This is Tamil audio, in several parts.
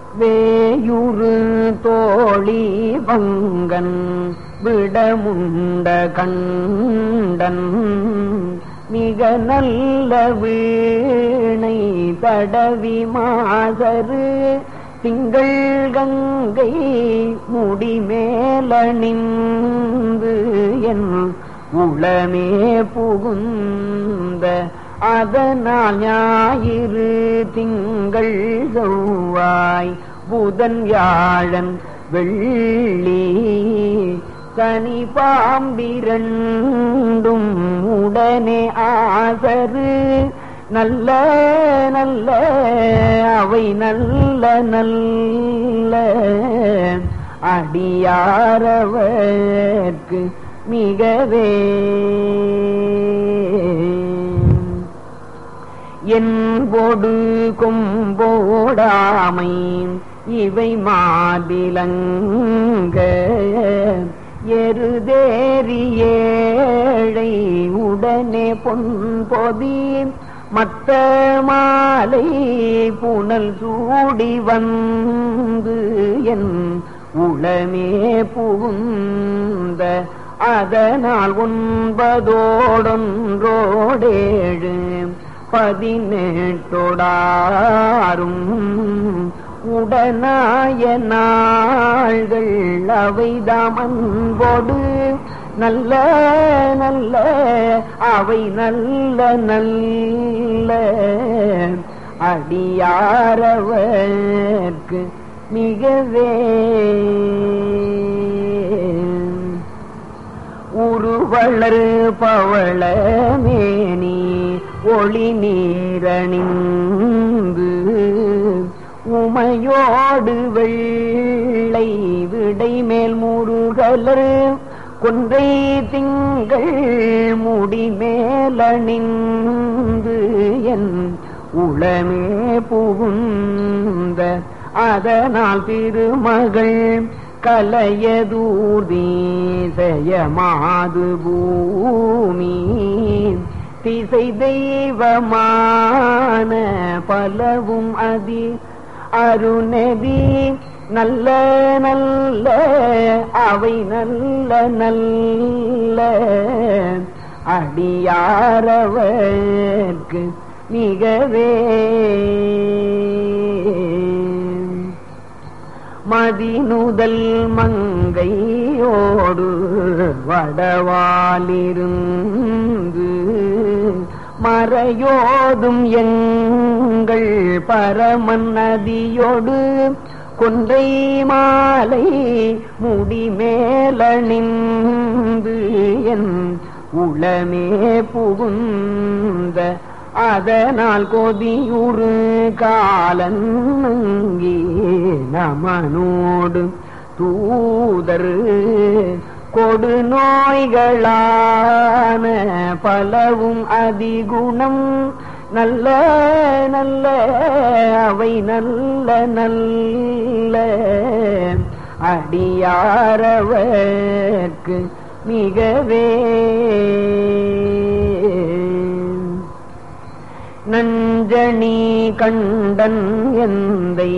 வேயுறு தோழி வங்கன் விடமுண்ட கண்டன் மிக நல்ல வீணை தடவி மாசரு திங்கள் கங்கை முடிமேலணிந்து என் உளமே புகுந்த அதனால் ஞாயிறு திங்கள் செவ்வாய் புதன் வியாழன் வெள்ளி சனி பாம்பிரண்டும் உடனே ஆசரு நல்ல நல்ல அவை நல்ல நல்ல அடியாரவர்க்கு மிகவே என் பொடு கொம்போடாமை இவை மாதிலங்க எருதேறி ஏழை உடனே பொன் பொதி மத்த மாலை புனல் சூடி வந்து என் உளமே புகுந்த அதனால் ஒன்பதோடொன்றோடேழு பதினெட்டோடாரும் உடனாய நாள்கள் அவைதாம் அன்போடு நல்ல நல்ல அவை நல்ல நல்ல அடியாரவர்க்கு மிகவே உருவளர் பவள மேனி ஒளி நீரணிந்து உமையோடு வெள்ளை விடை மேல் முருகலர் கொன்றை திங்கள் முடி மேலணிந்து என் உளமே புகுந்த அதனால் திருமகள் கலையதூர்தீசயமாது பூமி திசை தெய்வமான பலவும் அதி அருணதி நல்ல நல்ல அவை நல்ல நல்ல அடியாரவர்க்கு மிகவே மதிநுதல் மங்கையோடு வடவாலிருந்து மறையோதும் எங்கள் பரமன் நதியோடு கொன்றை மாலை முடிமேலணிந்து என் உளமே புகுந்த அதனால் கொதியுறு காலங்கி நமனோடு தூதர் கொடு நோய்களான பலவும் அதிகுணம் நல்ல நல்ல அவை நல்ல நல்ல அடியாரவர்க்கு மிகவே நஞ்சணி கண்டன் எந்தை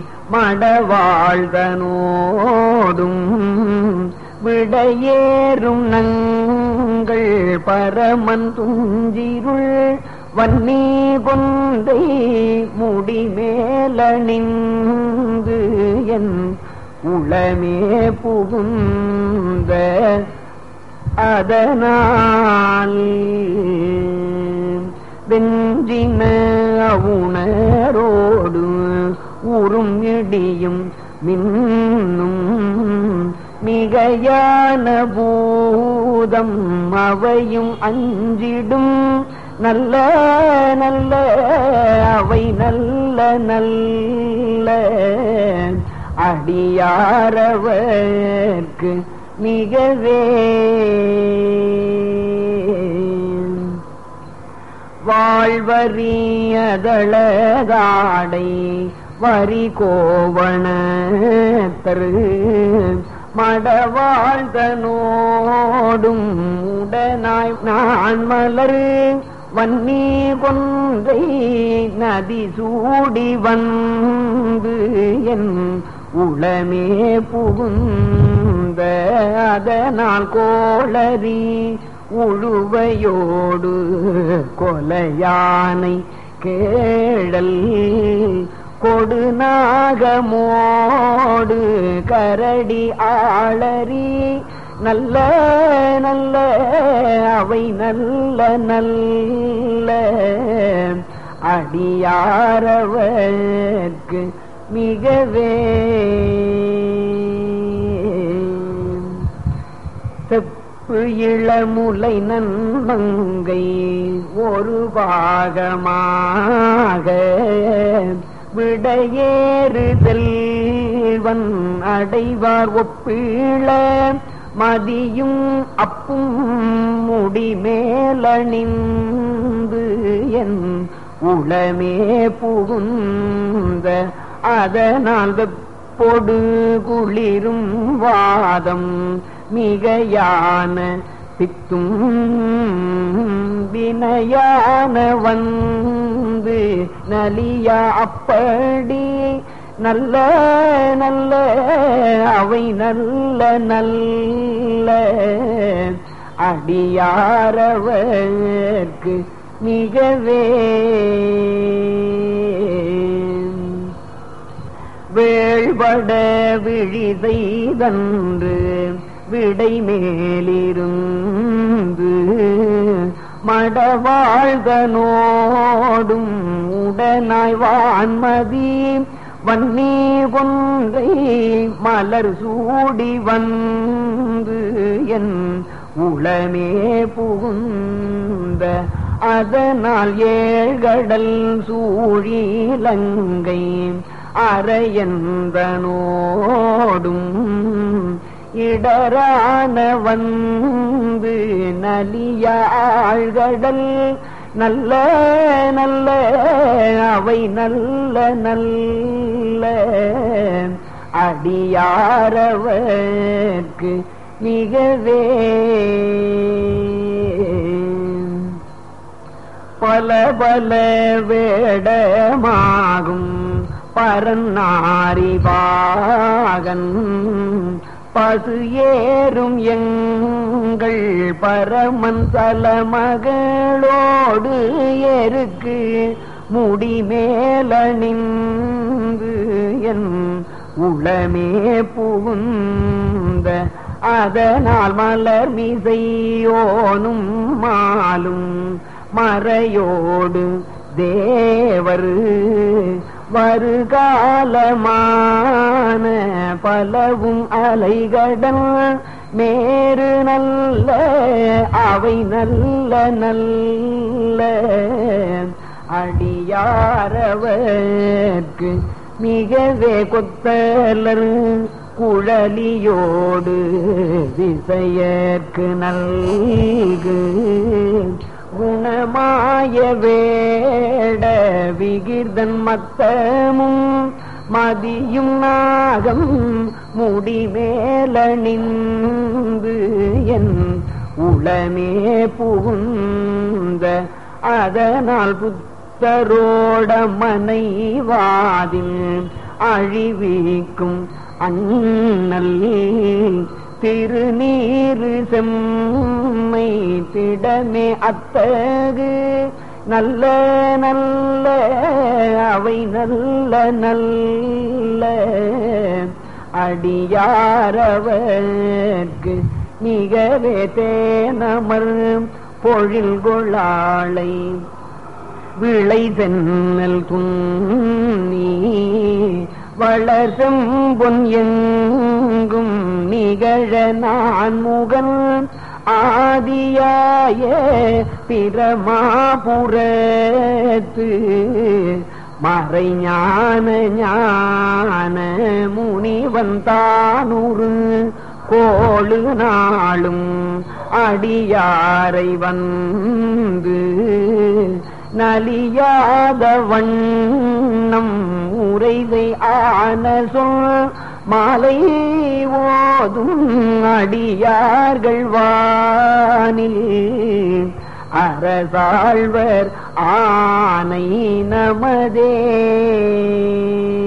மடவாழ்தனோடும் விடையேறும் நங்கள் பரமன் துஞ்சிருள் வன்னி கொந்தை முடிமேலணிந்து என் உளமே புகுந்த அதனால் வெஞ்சின அவுணரோடு ஊரும் இடியும் மின்னும் மிகையான பூதம் அவையும் அஞ்சிடும் நல்ல நல்ல அவை நல்ல நல்ல அடியாரவர்க்கு மிகவே வாழ்வரியதழதாடை வரி கோவணத்தரு மடவாழ்தனோடும் உடனாய் நான் மலர் வன்னி கொன்றை நதி சூடி வந்து என் உளமே புகுந்த அதனால் கோளறி உழுவையோடு கொலையானை கேழல் கொடுநாகமோடு கரடி ஆளரி நல்ல நல்ல அவை நல்ல நல்ல அடியாரவர்க்கு மிகவே செப்பு இளமுலை நன்மங்கை ஒரு பாகமாக விடையேறுதல்வன் அடைவார் ஒப்பிழ மதியும் அப்பும் முடிமேலணிந்து என் உளமே புகுந்த அதனால் வெப்பொடு குளிரும் வாதம் மிகையான பித்தும் வினையான வந்து நலியா அப்படி நல்ல நல்ல அவை நல்ல நல்ல அடியாரவர்க்கு மிகவே வேள்பட விழி செய்தன்று விடை மேலிருந்து மடவாழ்தனோடும் உடனாய் வான்மதி வன்னி ஒன்றை மலர் சூடி வந்து என் உளமே புகுந்த அதனால் ஏழ்கடல் சூழிலங்கை அரையந்தனோடும் இடரான வந்து நலிய ஆழ்கடல் நல்ல நல்ல அவை நல்ல நல்ல அடியாரவர்க்கு மிகவே பல பல வேடமாகும் பரநாரிவாகன் பசு ஏறும் எங்கள் பரமன் தலமகளோடு எருக்கு முடிமேலணிந்து என் உளமே புகுந்த அதனால் மலர் மிசையோனும் மாலும் மறையோடு தேவர் வருகாலமான பலவும் அலைகடல் மேறு நல்ல அவை நல்ல நல்ல அடியாரவர்க்கு மிகவே கொத்தலர் குழலியோடு திசையற்கு நல்கு குணமாய வேட விகிர்தன் மத்தமும் மதியும் நாகம் முடிமேலணிந்து என் உளமே புகுந்த அதனால் புத்தரோட மனைவாதில் அழிவிக்கும் அண்ணல் திருநீரு செம்மை திடமே அத்தகு நல்ல நல்ல அவை நல்ல நல்ல அடியாரவர்க்கு மிகவே தேனமர் பொழில் கொள்ளாளை விளை சென்னல் துண்ணி வளர்சம் பொன் எங்கும் நிகழ நான் முகன் ஆதியாய பிரமாபுரத்து மறைஞான ஞான முனிவன் தானுரு கோளு நாளும் அடியாரை வந்து நலியாத வண்ணம் உரைதை ஆன சொல் மாலை ஓதும் அடியார்கள் வானில் அரசாழ்வர் ஆனை நமதே